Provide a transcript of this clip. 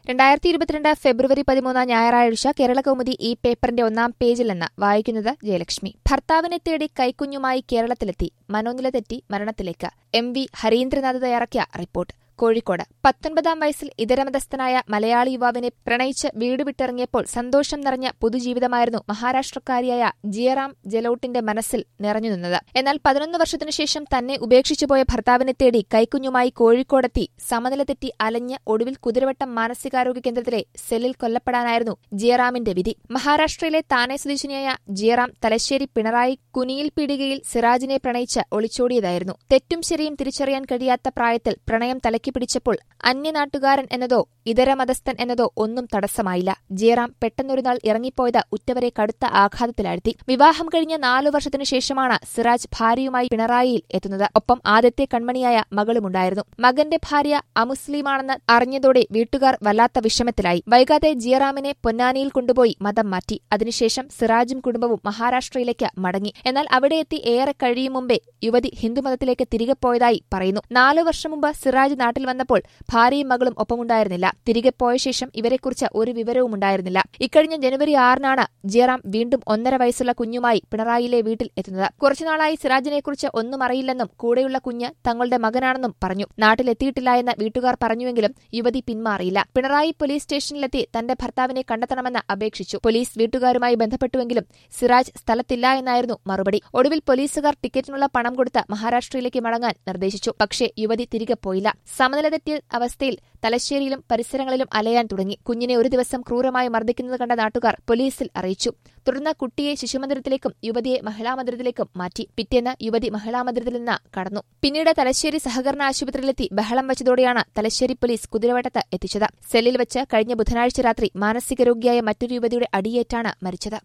രണ്ടായിരത്തി ഇരുപത്തിരണ്ട് ഫെബ്രുവരി പതിമൂന്ന് ഞായറാഴ്ച കേരളകൗമുദി ഈ പേപ്പറിന്റെ ഒന്നാം പേജിൽ നിന്ന് വായിക്കുന്നത് ജയലക്ഷ്മി ഭർത്താവിനെ തേടി കൈക്കുഞ്ഞുമായി കേരളത്തിലെത്തി മനോനില തെറ്റി മരണത്തിലേക്ക് എം വി ഹരീന്ദ്രനാഥ് തയ്യാറാക്കിയ റിപ്പോർട്ട് കോഴിക്കോട് പത്തൊൻപതാം വയസ്സിൽ ഇതരമതസ്ഥനായ മലയാളി യുവാവിനെ പ്രണയിച്ച് വീട് വിട്ടിറങ്ങിയപ്പോൾ സന്തോഷം നിറഞ്ഞ പുതുജീവിതമായിരുന്നു മഹാരാഷ്ട്രക്കാരിയായ ജിയറാം ജലോട്ടിന്റെ മനസ്സിൽ നിറഞ്ഞു നിന്നത് എന്നാൽ പതിനൊന്ന് വർഷത്തിനുശേഷം തന്നെ ഉപേക്ഷിച്ചുപോയ ഭർത്താവിനെ തേടി കൈക്കുഞ്ഞുമായി കോഴിക്കോടെത്തി സമനില തെറ്റി അലഞ്ഞ് ഒടുവിൽ കുതിരവട്ടം മാനസികാരോഗ്യ കേന്ദ്രത്തിലെ സെല്ലിൽ കൊല്ലപ്പെടാനായിരുന്നു ജിയറാമിന്റെ വിധി മഹാരാഷ്ട്രയിലെ താനെ സ്വദേശിനിയായ ജിയറാം തലശ്ശേരി പിണറായി കുനിയിൽ പീടികയിൽ സിറാജിനെ പ്രണയിച്ച് ഒളിച്ചോടിയതായിരുന്നു തെറ്റും ശരിയും തിരിച്ചറിയാൻ കഴിയാത്ത പ്രായത്തിൽ പ്രണയം തലയ്ക്ക് പിടിച്ചപ്പോൾ അന്യനാട്ടുകാരൻ എന്നതോ ഇതര മതസ്ഥൻ എന്നതോ ഒന്നും തടസ്സമായില്ല ജയറാം പെട്ടെന്നൊരുനാൾ ഇറങ്ങിപ്പോയത് ഉറ്റവരെ കടുത്ത ആഘാതത്തിലാഴ്ത്തി വിവാഹം കഴിഞ്ഞ നാലു വർഷത്തിനു ശേഷമാണ് സിറാജ് ഭാര്യയുമായി പിണറായിയിൽ എത്തുന്നത് ഒപ്പം ആദ്യത്തെ കൺമണിയായ മകളുമുണ്ടായിരുന്നു മകന്റെ ഭാര്യ അമുസ്ലിമാണെന്ന് അറിഞ്ഞതോടെ വീട്ടുകാർ വല്ലാത്ത വിഷമത്തിലായി വൈകാതെ ജിയറാമിനെ പൊന്നാനിയിൽ കൊണ്ടുപോയി മതം മാറ്റി അതിനുശേഷം സിറാജും കുടുംബവും മഹാരാഷ്ട്രയിലേക്ക് മടങ്ങി എന്നാൽ അവിടെ എത്തി ഏറെ കഴിയും മുമ്പേ യുവതി ഹിന്ദുമതത്തിലേക്ക് തിരികെ പോയതായി പറയുന്നു നാലു വർഷം മുമ്പ് സിറാജ് നാട്ടിൽ വന്നപ്പോൾ ഭാര്യയും മകളും ഒപ്പമുണ്ടായിരുന്നില്ല തിരികെ പോയ ശേഷം ഇവരെക്കുറിച്ച് ഒരു വിവരവും ഉണ്ടായിരുന്നില്ല ഇക്കഴിഞ്ഞ ജനുവരി ആറിനാണ് ജിയറാം വീണ്ടും ഒന്നര വയസ്സുള്ള കുഞ്ഞുമായി പിണറായിയിലെ വീട്ടിൽ എത്തുന്നത് കുറച്ചുനാളായി സിറാജിനെക്കുറിച്ച് ഒന്നും അറിയില്ലെന്നും കൂടെയുള്ള കുഞ്ഞ് തങ്ങളുടെ മകനാണെന്നും പറഞ്ഞു നാട്ടിലെത്തിയിട്ടില്ല എന്ന് വീട്ടുകാർ പറഞ്ഞുവെങ്കിലും യുവതി പിന്മാറിയില്ല പിണറായി പോലീസ് സ്റ്റേഷനിലെത്തി തന്റെ ഭർത്താവിനെ കണ്ടെത്തണമെന്ന് അപേക്ഷിച്ചു പോലീസ് വീട്ടുകാരുമായി ബന്ധപ്പെട്ടുവെങ്കിലും സിറാജ് സ്ഥലത്തില്ല എന്നായിരുന്നു മറുപടി ഒടുവിൽ പോലീസുകാർ ടിക്കറ്റിനുള്ള പണം കൊടുത്ത് മഹാരാഷ്ട്രയിലേക്ക് മടങ്ങാൻ നിർദ്ദേശിച്ചു പക്ഷേ യുവതി തിരികെ പോയില്ല സമനില തെറ്റിയ അവസ്ഥയിൽ തലശ്ശേരിയിലും പരിസരങ്ങളിലും അലയാൻ തുടങ്ങി കുഞ്ഞിനെ ഒരു ദിവസം ക്രൂരമായി മർദ്ദിക്കുന്നത് കണ്ട നാട്ടുകാർ പോലീസിൽ അറിയിച്ചു തുടർന്ന് കുട്ടിയെ ശിശുമന്ദിരത്തിലേക്കും യുവതിയെ മഹിളാമന്ദിരത്തിലേക്കും മാറ്റി പിറ്റേന്ന് യുവതി മഹിളാമന്ദിരത്തിൽ നിന്ന് കടന്നു പിന്നീട് തലശ്ശേരി സഹകരണ ആശുപത്രിയിലെത്തി ബഹളം വെച്ചതോടെയാണ് തലശ്ശേരി പോലീസ് കുതിരവട്ടത്ത് എത്തിച്ചത് സെല്ലിൽ വെച്ച് കഴിഞ്ഞ ബുധനാഴ്ച രാത്രി മാനസിക രോഗിയായ മറ്റൊരു യുവതിയുടെ അടിയേറ്റാണ് മരിച്ചത്